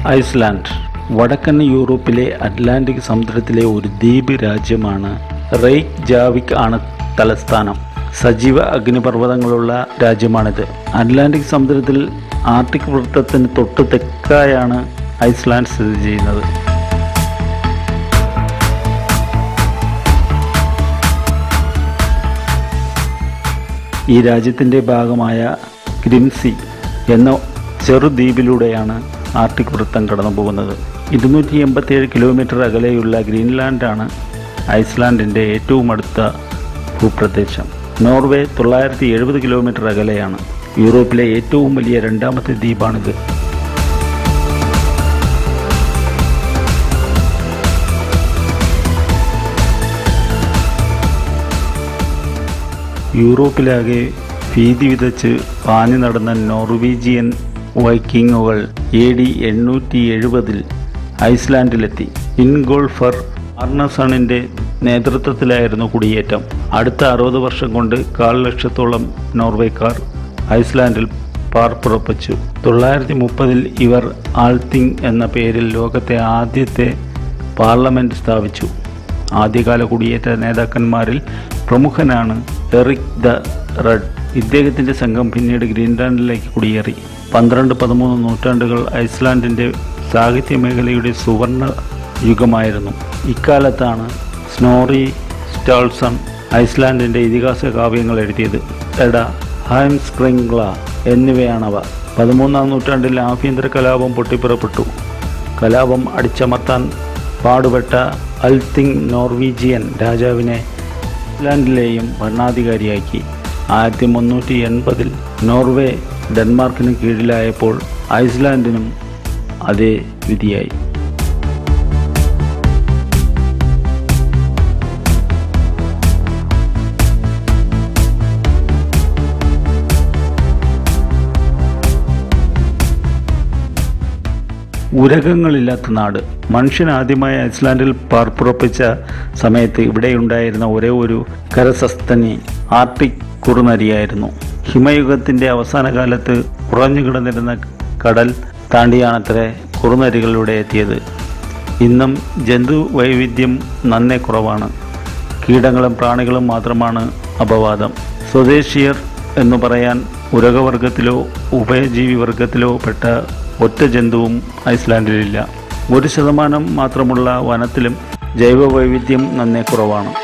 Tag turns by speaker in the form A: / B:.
A: Iceland വടക്കൻ യൂറോപ്പിലെ Atlantic സമുദ്രത്തിലെ ഒരു ദ്വീപ് രാജ്യമാണ് റെയ്ക് ജാവിക് ആണ് തലസ്ഥാനം സജീവ അഗ്നിപർവ്വതങ്ങളുള്ള രാജ്യമാണിത് അറ്റ്ലാന്റിക് സമുദ്രത്തിൽ ആർട്ടിക് വൃത്തത്തിന് തൊട്ട് തെക്കായാണ് ഐസ്ലാൻഡ് സ്ഥിതി ചെയ്യുന്നത് ഈ രാജ്യത്തിൻ്റെ ഭാഗമായ ഗ്രിംസി എന്ന ചെറുദ്വീപിലൂടെയാണ് ആർട്ടിക് വൃത്തം കടന്നു പോകുന്നത് ഇരുന്നൂറ്റി എൺപത്തിയേഴ് കിലോമീറ്റർ അകലെയുള്ള ഗ്രീൻലാൻഡാണ് ഐസ്ലാൻഡിൻ്റെ ഏറ്റവും അടുത്ത ഭൂപ്രദേശം നോർവേ തൊള്ളായിരത്തി എഴുപത് കിലോമീറ്റർ അകലെയാണ് യൂറോപ്പിലെ ഏറ്റവും വലിയ രണ്ടാമത്തെ ദ്വീപാണിത് യൂറോപ്പിലാകെ ഭീതി വിതച്ച് പാഞ്ഞു നടന്ന നോർവീജിയൻ വൈക്കിങ്ങുകൾ എ ഡി എണ്ണൂറ്റി എഴുപതിൽ ഐസ്ലാൻഡിലെത്തി ഇൻഗോൾഫർ ആർണസണിൻ്റെ നേതൃത്വത്തിലായിരുന്നു കുടിയേറ്റം അടുത്ത അറുപത് വർഷം കൊണ്ട് കാൽ ലക്ഷത്തോളം നോർവേക്കാർ ഐസ്ലാൻഡിൽ പാർപ്പുറപ്പിച്ചു തൊള്ളായിരത്തി മുപ്പതിൽ ഇവർ ആൾത്തിങ് എന്ന പേരിൽ ലോകത്തെ ആദ്യത്തെ പാർലമെൻറ്റ് സ്ഥാപിച്ചു ആദ്യകാല കുടിയേറ്റ നേതാക്കന്മാരിൽ പ്രമുഖനാണ് എറിക് ദ റെഡ് ഇദ്ദേഹത്തിൻ്റെ സംഘം പിന്നീട് ഗ്രീൻലാൻഡിലേക്ക് കുടിയേറി പന്ത്രണ്ട് പതിമൂന്ന് നൂറ്റാണ്ടുകൾ ഐസ്ലാൻഡിൻ്റെ സാഹിത്യ മേഖലയുടെ സുവർണ യുഗമായിരുന്നു ഇക്കാലത്താണ് സ്നോറി സ്റ്റാൾസൺ ഐസ്ലാൻഡിൻ്റെ ഇതിഹാസ കാവ്യങ്ങൾ എഴുതിയത് എഡ ഹൈംസ്ക്രിംഗ്ല എന്നിവയാണവ പതിമൂന്നാം നൂറ്റാണ്ടിൽ ആഭ്യന്തര കലാപം പൊട്ടിപ്പുറപ്പെട്ടു കലാപം അടിച്ചമർത്താൻ പാടുപെട്ട അൽത്തിങ് നോർവീജിയൻ രാജാവിനെ ഐസ്ലാൻഡിലെയും ഭരണാധികാരിയാക്കി ആയിരത്തി മുന്നൂറ്റി എൺപതിൽ നോർവേ ഡെൻമാർക്കിന് കീഴിലായപ്പോൾ ഐസ്ലാൻഡിനും അതേ വിധിയായി ഉരകങ്ങളില്ലാത്ത നാട് മനുഷ്യൻ ആദ്യമായി ഐസ്ലാൻഡിൽ പാർപ്പുറപ്പിച്ച സമയത്ത് ഇവിടെയുണ്ടായിരുന്ന ഒരേ ഒരു കരസസ്തനി ആർട്ടിക് കുറുനരിയായിരുന്നു ഹിമയുഗത്തിൻ്റെ അവസാന കാലത്ത് കുറഞ്ഞു കിടന്നിരുന്ന കടൽ താണ്ടിയാണത്രേ കുറുനരികളിലൂടെ എത്തിയത് ഇന്നും ജന്തു വൈവിധ്യം നന്നേ കുറവാണ് കീടങ്ങളും പ്രാണികളും മാത്രമാണ് അപവാദം സ്വദേശീയർ എന്നു പറയാൻ ഉരകവർഗത്തിലോ ഉഭയജീവി വർഗത്തിലോ പെട്ട ഒറ്റ ജന്തുവും ഐസ്ലാൻഡിലില്ല ഒരു ശതമാനം മാത്രമുള്ള വനത്തിലും ജൈവ വൈവിധ്യം നന്നേ കുറവാണ്